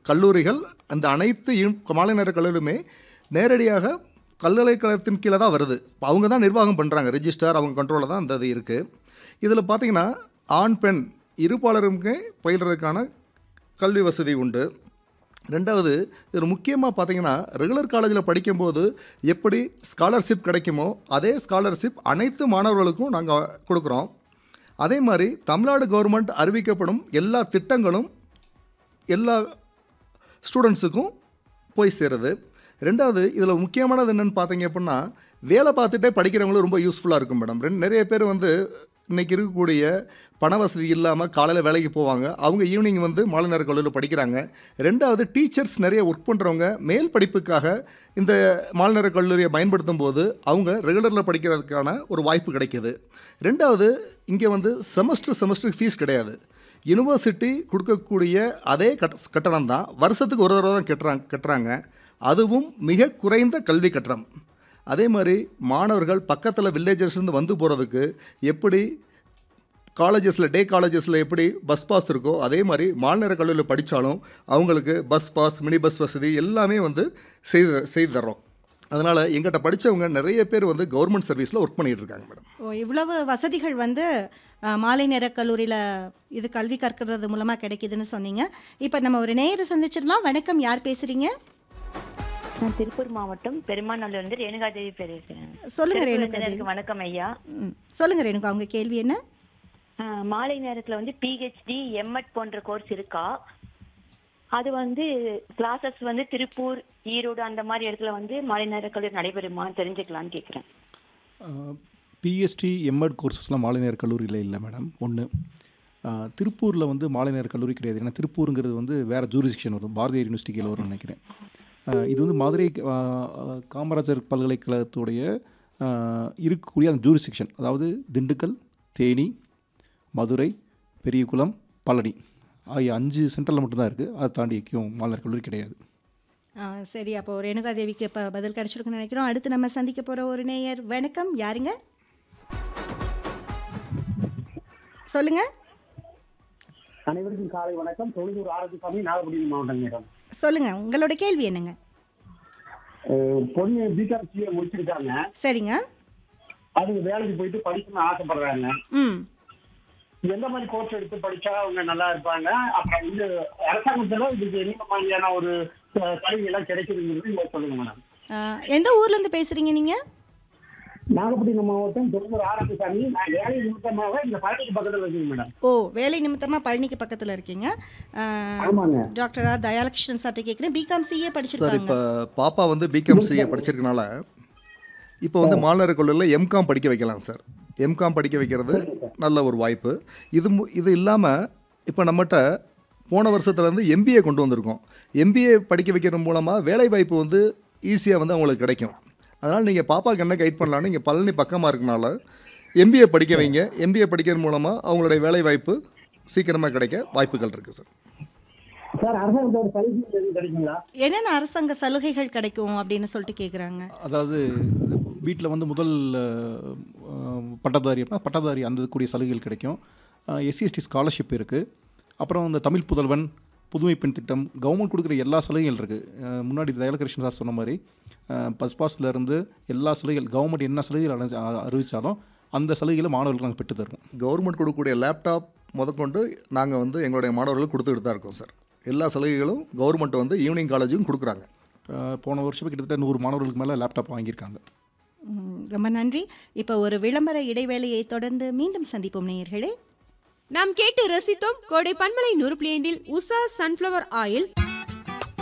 கல்லூரிகள் அந்த அனைத்து யூ- மாலை நேர கல்லூரியுமே நேரடியாக பல்கலைக்கழகத்தின் கீழே தான் வருது இப்போ அவங்க தான் நிர்வாகம் பண்ணுறாங்க ரெஜிஸ்டர் அவங்க கண்ட்ரோலில் தான் அந்த இது இருக்குது இதில் பார்த்தீங்கன்னா ஆண் பெண் இருபாலருமே பயில்றதுக்கான கல்வி வசதி உண்டு ரெண்டாவது இதில் முக்கியமாக பார்த்தீங்கன்னா ரெகுலர் காலேஜில் படிக்கும்போது எப்படி ஸ்காலர்ஷிப் கிடைக்குமோ அதே ஸ்காலர்ஷிப் அனைத்து மாணவர்களுக்கும் நாங்கள் கொடுக்குறோம் அதே மாதிரி தமிழ்நாடு கவர்மெண்ட் அறிவிக்கப்படும் எல்லா திட்டங்களும் எல்லா ஸ்டூடெண்ட்ஸுக்கும் போய் சேருது ரெண்டாவது இதில் முக்கியமானது என்னென்னு பார்த்தீங்க அப்படின்னா வேலை பார்த்துட்டே படிக்கிறவங்களும் ரொம்ப யூஸ்ஃபுல்லாக இருக்கும் மேடம் ரெண்டு நிறைய பேர் வந்து இன்றைக்கி இருக்கக்கூடிய பண வசதி இல்லாமல் காலையில் வேலைக்கு போவாங்க அவங்க ஈவினிங் வந்து மாலை நேர கல்லூரியில் படிக்கிறாங்க ரெண்டாவது டீச்சர்ஸ் நிறைய ஒர்க் பண்ணுறவங்க மேல் படிப்புக்காக இந்த மாலை நேர கல்லூரியை பயன்படுத்தும் போது அவங்க ரெகுலரில் படிக்கிறதுக்கான ஒரு வாய்ப்பு கிடைக்கிது ரெண்டாவது இங்கே வந்து செமஸ்டர் செமஸ்டருக்கு ஃபீஸ் கிடையாது யூனிவர்சிட்டி கொடுக்கக்கூடிய அதே கட் கட்டணம் தான் வருஷத்துக்கு ஒரு தடவை தான் கட்டுறாங்க கட்டுறாங்க அதுவும் மிக குறைந்த கல்வி கட்டணம் அதே மாதிரி மாணவர்கள் பக்கத்தில் வில்லேஜஸ்லேருந்து வந்து போகிறதுக்கு எப்படி காலேஜஸில் டே காலேஜஸில் எப்படி பஸ் பாஸ் இருக்கோ அதே மாதிரி மாநில கல்லூரியில் படித்தாலும் அவங்களுக்கு பஸ் பாஸ் மினி பஸ் வசதி எல்லாமே வந்து செய்து செய்து தர்றோம் அதனால் எங்கிட்ட படித்தவங்க நிறைய பேர் வந்து கவர்மெண்ட் சர்வீஸில் ஒர்க் பண்ணிகிட்டு இருக்காங்க மேடம் ஓ இவ்வளவு வசதிகள் வந்து அஹ், மாலை நேர கல்லூரியில் இது கல்வி கற்கிறது மூலமாக கிடைக்குதுன்னு சொன்னீங்க இப்போ நம்ம ஒரு நேயரை சந்திச்சிடலாம் வணக்கம் யார் பேசுகிறீங்க நான் திருப்பூர் மாவட்டம் பெருமாநல்லூர் இருந்து ரேணுகாதேவி பேசுறேன் சொல்லுங்க திருப்பூர் ரேணுகாதேவி. இருந்து வணக்கம் ஐயா ம் சொல்லுங்கள் ரேணுகா அவங்க கேள்வி என்ன ஆஹ் மாலை நேரத்துல வந்து பிஹெச்டி எம்எட் போன்ற கோர்ஸ் இருக்கா அது வந்து கிளாஸஸ் வந்து திருப்பூர் ஈரோடு அந்த மாதிரி இடத்துல வந்து மாலை நேர கல்லூரி நடைபெறுமான்னு தெரிஞ்சுக்கலான்னு கேக்குறேன் பிஎஸ்டி எம்எட் கோர்சஸ்லாம் மாலை நேர கல்லூரியில் இல்லை மேடம் ஒன்று திருப்பூரில் வந்து மாலை நேர கல்லூரி கிடையாது ஏன்னா திருப்பூருங்கிறது வந்து வேறு ஜூரிசிக்ஷன் வரும் பாரதியார் யூனிவர்சிட்டி கீழே வரும்னு நினைக்கிறேன் ஆஹ் இது வந்து மதுரை ஆஹ், காமராஜர் பல்கலைக்கழகத்துடைய ஆஹ், இருக்கக்கூடிய அந்த ஜூரிசிக்ஷன் அதாவது திண்டுக்கல் தேனி மதுரை பெரியகுளம் பழனி ஆகிய அஞ்சு சென்டரில் மட்டும்தான் இருக்குது அதை தாண்டி எங்கேயும் மாலை நேர கல்லூரி கிடையாது ஆ, சரி அப்போ ரேணுகா தேவிக்கு இப்போ பதில் கிடைச்சிருக்குன்னு நினைக்கிறோம் அடுத்து நம்ம சந்திக்க போகிற ஒரு நேயர் வணக்கம் யாருங்க சொல்லுங்க அனைவருக்கும் காலை வணக்கம் தொழுதூர் ஆரோக்கியசாமி நாகப்பட்டினம் மாவட்டம் மேடம் சொல்லுங்க உங்களோட கேள்வி என்னங்க அஹ் பொண்ணு பிகாம் சிஏ முடிச்சிருக்காங்க சரிங்க அதுக்கு வேலைக்கு போயிட்டு படிக்கணும்னு ஆசைப்படுறாங்க ம் எந்த மாதிரி கோர்ஸ் எடுத்து படிச்சா அவங்க நல்லா இருப்பாங்க அப்புறம் வந்து அரசாங்கத்துல இதுக்கு என்ன மாதிரியான ஒரு அஹ், சலுகை எல்லாம் கிடைக்குதுங்கிறது நீங்க சொல்லுங்க மேடம் ஆ, எந்த ஊர்லேருந்து பேசுகிறீங்க நீங்கள் நாகப்பட்டினம் மாவட்டம் தொழுதூர் ஆரோக்கியசாமி நான் வேலை நிமித்தமாக இந்த பழனிக்கு பக்கத்துல இருக்கேங்க மேடம் ஓ வேலை நிமித்தமாக பழனிக்கு பக்கத்தில் இருக்கீங்க ஆ, ஆமாங்க டாக்டர் ஆர் தயாலகிருஷ்ணன் சார்ட்ட கேட்குறேன் பிகாம் சிஏ சார் படிச்சிருக்காங்க இப்போ பாப்பா வந்து பிகாம் சிஏ படிச்சிருக்கனால இப்போ வந்து மாநில கல்லூரியில் எம்காம் படிக்க வைக்கலாம் சார் எம்காம் படிக்க வைக்கிறது நல்ல ஒரு வாய்ப்பு இது மு- இது இல்லாமல் இப்போ நம்மகிட்ட போன வருஷத்துலேருந்து எம்பிஏ கொண்டு வந்திருக்கோம் எம்பிஏ படிக்க வைக்கிறது மூலமாக வேலை வாய்ப்பு வந்து ஈஸியாக வந்து அவங்களுக்கு கிடைக்கும் அதனால் நீங்கள் பாப்பாவுக்கு என்ன கைட் பண்ணலான்னு இங்கே பழனி பக்கமாக இருக்கனால எம்பிஏ படிக்க வைங்க எம்பிஏ படிக்கிறது மூலமாக அவங்களுடைய வேலை வாய்ப்பு சீக்கிரமாக கிடைக்க வாய்ப்புகள் இருக்குது சார் சார் அரசாங்கத்தோட சலுகை எதுவும் கிடைக்குங்களா என்னென்ன அரசாங்க சலுகைகள் கிடைக்கும் அப்படின்னு சொல்லிட்டு கேட்குறாங்க அதாவது வீட்டில் வந்து முதல் அஹ், பட்டதாரி அப்படின்னா பட்டதாரி அந்த கூடிய சலுகைகள் கிடைக்கும் எஸ்சிஎஸ்டி ஸ்காலர்ஷிப் இருக்குது அப்புறம் இந்த தமிழ் புதல்வன் புதுமை பெண் திட்டம் கவர்மெண்ட் கொடுக்குற எல்லா சலுகைகள் இருக்குது முன்னாடி தயலகிருஷ்ணன் சார் சொன்ன மாதிரி பஸ் பாஸ்ல இருந்து எல்லா சலுகைகள் கவர்மெண்ட் என்ன சலுகைகள் அடைஞ்சு அ- அறிவிச்சாலும் அந்த சலுகைகளை மாணவர்களுக்கு நாங்கள் பெற்று தருவோம் கவர்மெண்ட் கொடுக்கக்கூடிய லேப்டாப் முதற்கொண்டு நாங்கள் வந்து எங்களுடைய மாணவர்களுக்கு கொடுத்துக்கிட்டு தான் இருக்கோம் சார் எல்லா சலுகைகளும் கவர்மெண்ட் வந்து ஈவினிங் காலேஜுக்கும் கொடுக்குறாங்க அஹ், போன வருஷமே கிட்டத்தட்ட நூறு மாணவர்களுக்கு மேலே லேப்டாப் வாங்கியிருக்காங்க ம், ரொம்ப நன்றி இப்போ ஒரு விளம்பர இடைவேளையை தொடர்ந்து மீண்டும் சந்திப்போம் நேயர்களே நாம் கேட்டு ரசித்தோம் கோடை பண்பலை நூறு பிளேண்டில் உஷா சன்ஃப்ளவர் ஆயில்